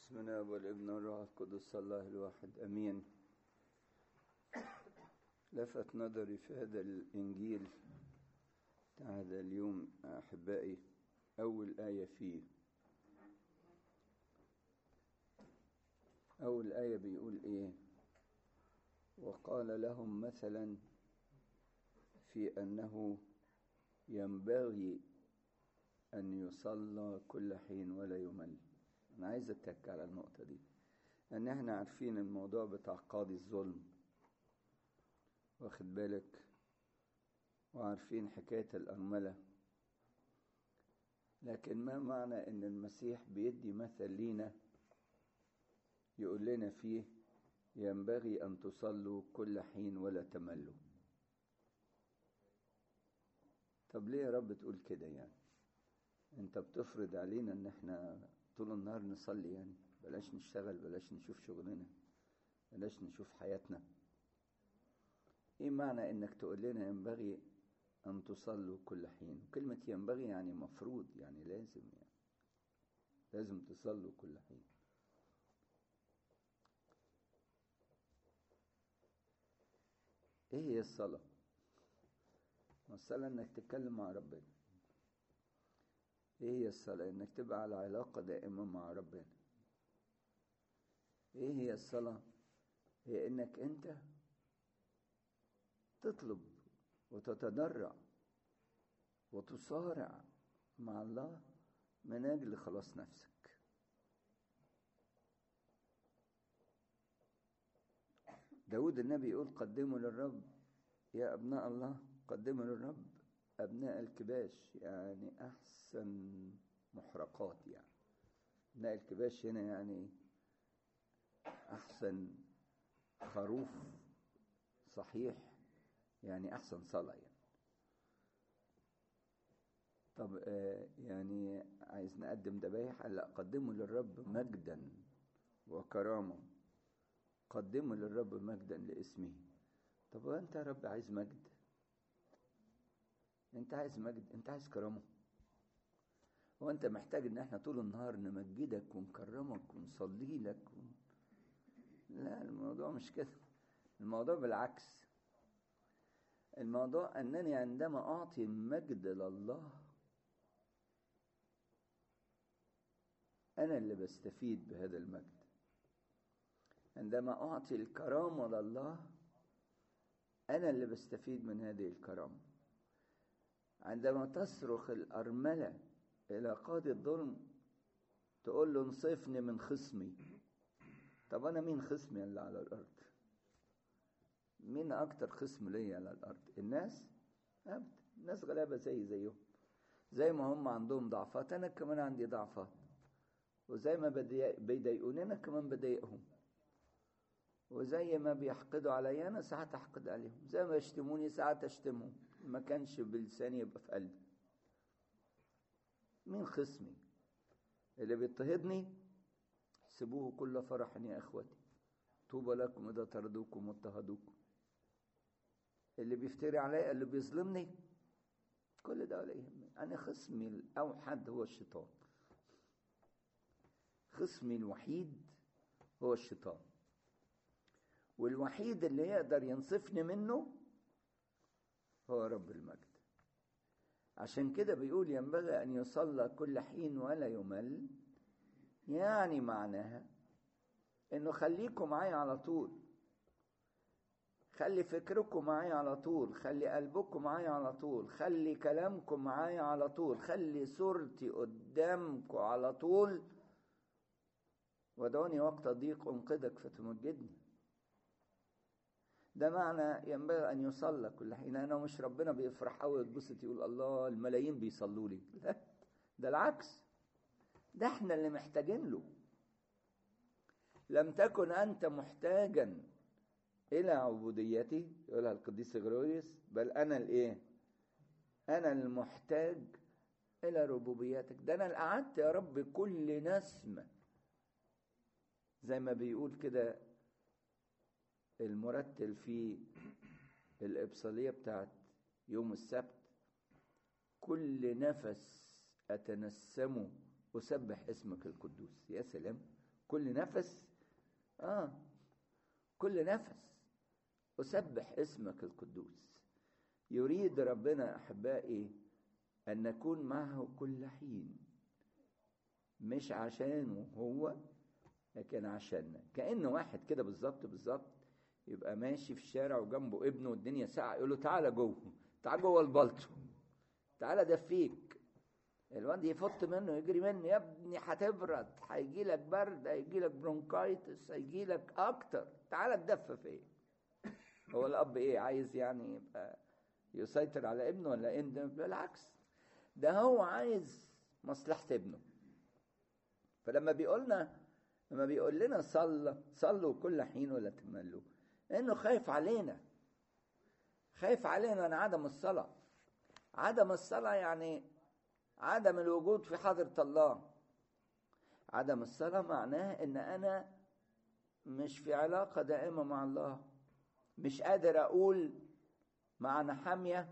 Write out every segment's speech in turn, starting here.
بسم الله والابن والروح القدس الله الواحد امين لفت نظري في هذا الانجيل بتاع هذا اليوم احبائي اول ايه فيه اول ايه بيقول ايه وقال لهم مثلا في انه ينبغي ان يصلى كل حين ولا يمل انا عايز اتك على النقطه دي ان احنا عارفين الموضوع بتاع قاضي الظلم واخد بالك وعارفين حكايه الارمله لكن ما معنى ان المسيح بيدي مثل لينا يقول لنا فيه ينبغي ان تصلوا كل حين ولا تملوا طب ليه يا رب تقول كده يعني انت بتفرض علينا ان احنا طول النهار نصلي يعني بلاش نشتغل بلاش نشوف شغلنا بلاش نشوف حياتنا ايه معنى انك تقول لنا ينبغي ان تصلوا كل حين كلمة ينبغي يعني مفروض يعني لازم يعني لازم تصلوا كل حين ايه هي الصلاة الصلاة انك تتكلم مع ربنا ايه هي الصلاة انك تبقى على علاقة دائمة مع ربنا ايه هي الصلاة هي انك انت تطلب وتتضرع وتصارع مع الله من اجل خلاص نفسك داود النبي يقول قدموا للرب يا ابناء الله قدموا للرب أبناء الكباش يعني أحسن محرقات يعني أبناء الكباش هنا يعني أحسن خروف صحيح يعني أحسن صلاة يعني طب آه يعني عايز نقدم ذبايح لا قدموا للرب مجدا وكرامة قدموا للرب مجدا لاسمه طب وانت يا رب عايز مجد انت عايز مجد انت عايز كرامه هو انت محتاج ان احنا طول النهار نمجدك ونكرمك ونصلي لك و... لا الموضوع مش كده الموضوع بالعكس الموضوع انني عندما اعطي المجد لله انا اللي بستفيد بهذا المجد عندما اعطي الكرامه لله انا اللي بستفيد من هذه الكرامه عندما تصرخ الأرملة إلى قاضي الظلم تقول له انصفني من خصمي طب أنا مين خصمي اللي على الأرض مين أكتر خصم ليا على الأرض الناس أبدا الناس غلابة زي زيهم زي ما هم عندهم ضعفات أنا كمان عندي ضعفات وزي ما بيضايقوني أنا كمان بضايقهم وزي ما بيحقدوا عليا انا ساعات احقد عليهم زي ما يشتموني ساعات اشتمهم ما كانش بلساني يبقى في قلبي مين خصمي اللي بيضطهدني احسبوه كل فرح يا اخوتي طوبى لكم اذا طردوكم واضطهدوكم اللي بيفتري عليا اللي بيظلمني كل ده ولا يهمني انا خصمي الاوحد هو الشيطان خصمي الوحيد هو الشيطان والوحيد اللي يقدر ينصفني منه هو رب المجد عشان كده بيقول ينبغي أن يصلى كل حين ولا يمل يعني معناها انه خليكم معايا على طول خلي فكركم معايا على طول خلي قلبكم معايا على طول خلي كلامكم معايا على طول خلي صورتي قدامكم على طول ودعوني وقت ضيق انقذك فتمجدني ده معنى ينبغي ان يصلى كل حين انا مش ربنا بيفرح قوي يتبسط يقول الله الملايين بيصلوا لي لا ده العكس ده احنا اللي محتاجين له لم تكن انت محتاجا الى عبوديتي يقولها القديس غروريوس بل انا الايه انا المحتاج الى ربوبيتك ده انا اللي قعدت يا رب كل نسمه زي ما بيقول كده المرتل في الإبصالية بتاعت يوم السبت كل نفس أتنسمه أسبح اسمك القدوس يا سلام كل نفس اه كل نفس اسبح اسمك القدوس يريد ربنا احبائي ان نكون معه كل حين مش عشانه هو لكن عشاننا كانه واحد كده بالظبط بالظبط يبقى ماشي في الشارع وجنبه ابنه والدنيا ساعة يقول له تعالى جوه تعالى جوه البلطو تعالى دفيك الواد يفط منه يجري منه يا ابني هتبرد هيجي لك برد هيجي لك برونكايتس هيجي لك اكتر تعالى اتدفى فيا هو الاب ايه عايز يعني يبقى يسيطر على ابنه ولا ايه بالعكس ده هو عايز مصلحة ابنه فلما بيقولنا لما بيقول لنا صلى صلوا كل حين ولا تملوا لانه خايف علينا خايف علينا من عدم الصلاة عدم الصلاة يعني عدم الوجود في حضرة الله عدم الصلاة معناه ان انا مش في علاقة دائمة مع الله مش قادر اقول مع نحامية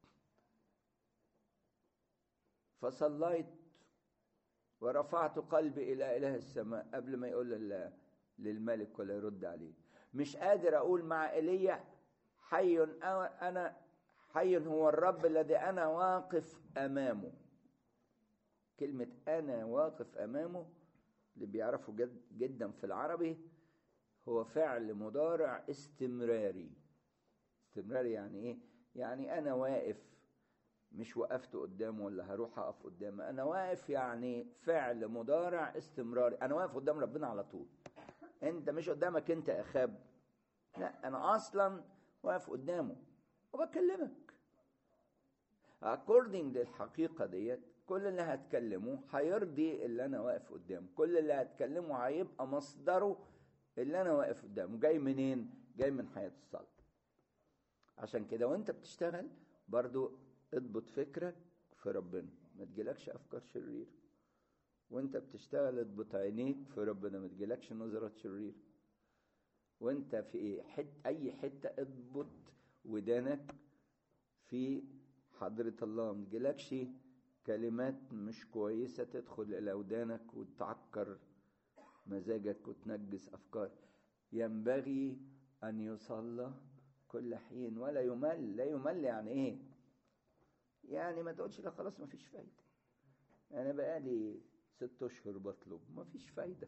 فصليت ورفعت قلبي الى اله السماء قبل ما يقول للملك ولا يرد عليه مش قادر اقول مع ايليا حي انا حي هو الرب الذي انا واقف امامه كلمة أنا واقف أمامه اللي بيعرفوا جد جدا في العربي هو فعل مضارع استمراري استمراري يعني إيه؟ يعني أنا واقف مش وقفت قدامه ولا هروح أقف قدامه أنا واقف يعني فعل مضارع استمراري أنا واقف قدام ربنا على طول أنت مش قدامك أنت أخاب لا أنا أصلا واقف قدامه وبكلمك according للحقيقة ديت كل اللي هتكلمه هيرضي اللي انا واقف قدامه كل اللي هتكلمه هيبقى مصدره اللي انا واقف قدامه جاي منين جاي من حياة الصلاة عشان كده وانت بتشتغل برضو اضبط فكرك في ربنا ما تجيلكش افكار شريرة وانت بتشتغل اضبط عينيك في ربنا ما تجيلكش نظرات شريرة وانت في ايه حت اي حتة اضبط ودانك في حضرة الله ما تجيلكش كلمات مش كويسة تدخل إلى ودانك وتعكر مزاجك وتنجس أفكار ينبغي أن يصلى كل حين ولا يمل لا يمل يعني إيه يعني ما تقولش لا خلاص ما فيش فايدة أنا بقالي ست أشهر بطلب ما فيش فايدة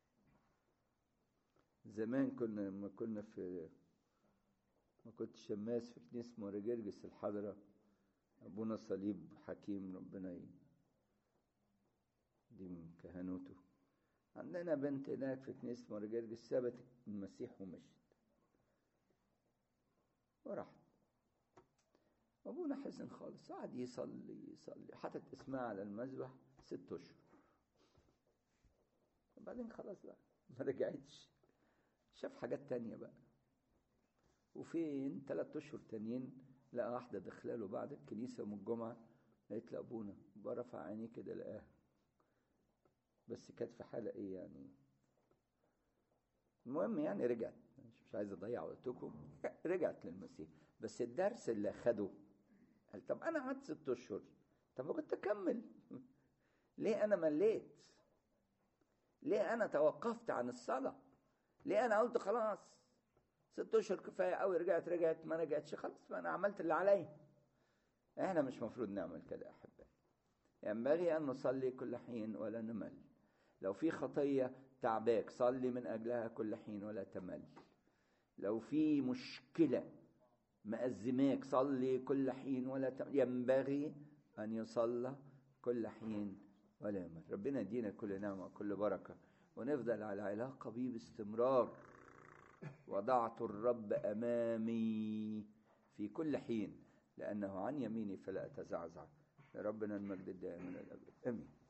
زمان كنا لما كنا في ما كنت شماس في كنيسة مورجرجس الحضرة أبونا صليب حكيم ربنا يديم كهنوته عندنا بنت هناك في كنيسة مورجرجس سابت المسيح ومشت وراحت أبونا حزن خالص قعد يصلي يصلي حطت اسمها على المذبح ست أشهر وبعدين خلاص بقى ما رجعتش شاف حاجات تانية بقى وفين ثلاث أشهر تانيين لقى واحدة داخله له بعد الكنيسة يوم الجمعة قالت له أبونا برفع عيني كده لقاها بس كانت في حالة إيه يعني المهم يعني رجعت مش عايز أضيع وقتكم رجعت للمسيح بس الدرس اللي أخده قال طب أنا قعدت ست أشهر طب ما كنت أكمل ليه أنا مليت ليه أنا توقفت عن الصلاة ليه أنا قلت خلاص ست اشهر كفايه قوي رجعت رجعت ما رجعتش خلاص ما انا عملت اللي عليا احنا مش مفروض نعمل كده يا احبائي ينبغي ان نصلي كل حين ولا نمل لو في خطيه تعباك صلي من اجلها كل حين ولا تمل لو في مشكله مأزماك صلي كل حين ولا تمل ينبغي ان يصلى كل حين ولا يمل ربنا يدينا كل نعمه وكل بركه ونفضل على علاقه بيه باستمرار وضعت الرب امامي في كل حين لانه عن يميني فلا اتزعزع لربنا المجد الدائم الى الابد امين